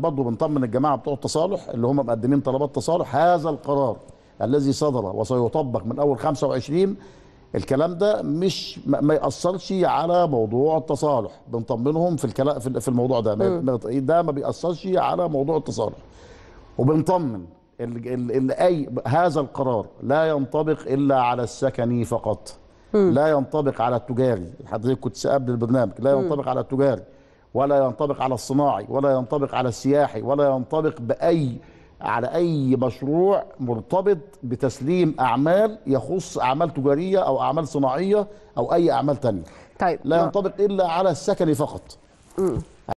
برضه بنطمن الجماعه بتوع التصالح اللي هم مقدمين طلبات تصالح هذا القرار الذي صدر وسيطبق من اول 25 الكلام ده مش ما ما ياثرش على موضوع التصالح بنطمنهم في الكلام في في الموضوع ده ما- ما- ده ما بيأثرش على موضوع التصالح وبنطمن ال- ال- ال- اي هذا القرار لا ينطبق الا على السكني فقط لا ينطبق على التجاري حضرتك كنت قبل البرنامج لا ينطبق على التجاري ولا ينطبق على الصناعي ولا ينطبق على السياحي ولا ينطبق باي على اي مشروع مرتبط بتسليم اعمال يخص اعمال تجاريه او اعمال صناعيه او اي اعمال تانية طيب لا ينطبق الا على السكني فقط